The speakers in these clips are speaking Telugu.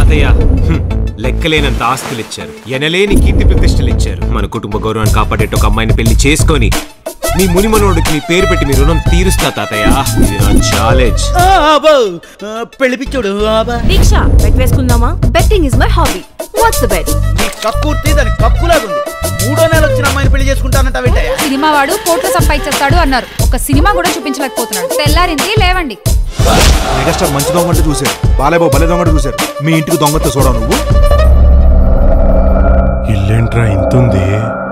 తాతయ్య హ్మ్, లెక్కలేనంత ఆస్తులు ఇచ్చారు ఎనలేని కీర్తి ప్రతిష్టలు ఇచ్చారు మన కుటుంబ గౌరవాన్ని కాపాడేట ఒక అమ్మాయిని పెళ్లి చేసుకొని మీ మునిమనోడికి మీ పేరు పెట్టి మీ రుణం తీరుస్తా తాతయ్య ఇది నా ఛాలెంజ్ పెళ్లి పిచ్చోడు దీక్ష బెట్ వేసుకుందామా betting is my hobby what's the bet నీ కక్కుర్తి దాని కక్కులాగుంది మూడో నెల వచ్చిన అమ్మాయిని పెళ్లి చేసుకుంటానంట వెంటయ్య సినిమా వాడు కోట్లు సంపాదించేస్తాడు అన్నారు ఒక సినిమా కూడా చూపించలేకపోతున్నాడు తెల్లారింది లేవండి మెగాస్టార్ మంచి దొంగ అంటే చూశారు బాలయ్య భలే దొంగ అంటే చూశారు మీ ఇంటికి దొంగతో చూడవు నువ్వు ఇల్లేంట్రా ఇంతుంది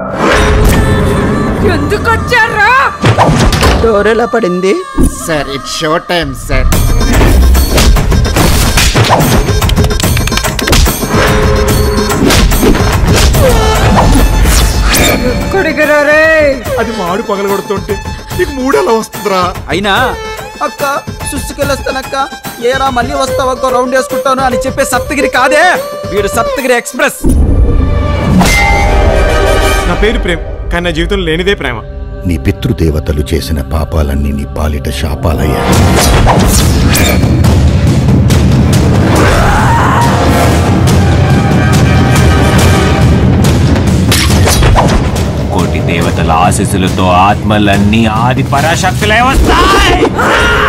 ఎందుకు వచ్చారా డోర్ ఎలా పడింది sir it's show time sir అది మాడు పగల కొడుతుంటే నీకు మూడేలా వస్తుందిరా అయినా అక్క సుస్సుకెళ్ళొస్తానక్క ఏరా మళ్ళీ వస్తావు అక్క రౌండ్ వేసుకుంటాను అని చెప్పే సప్తగిరి కాదే వీడు సప్తగిరి ఎక్స్ప్రెస్ నా పేరు ప్రేమ్ కానీ నా జీవితంలో లేనిదే ప్రేమ నీ పితృదేవతలు చేసిన పాపాలన్నీ నీ పాలిట శాపాలయ్యాయి కోటి దేవతల ఆశీస్సులతో ఆత్మలన్నీ ఆది పరాశక్తులే వస్తాయి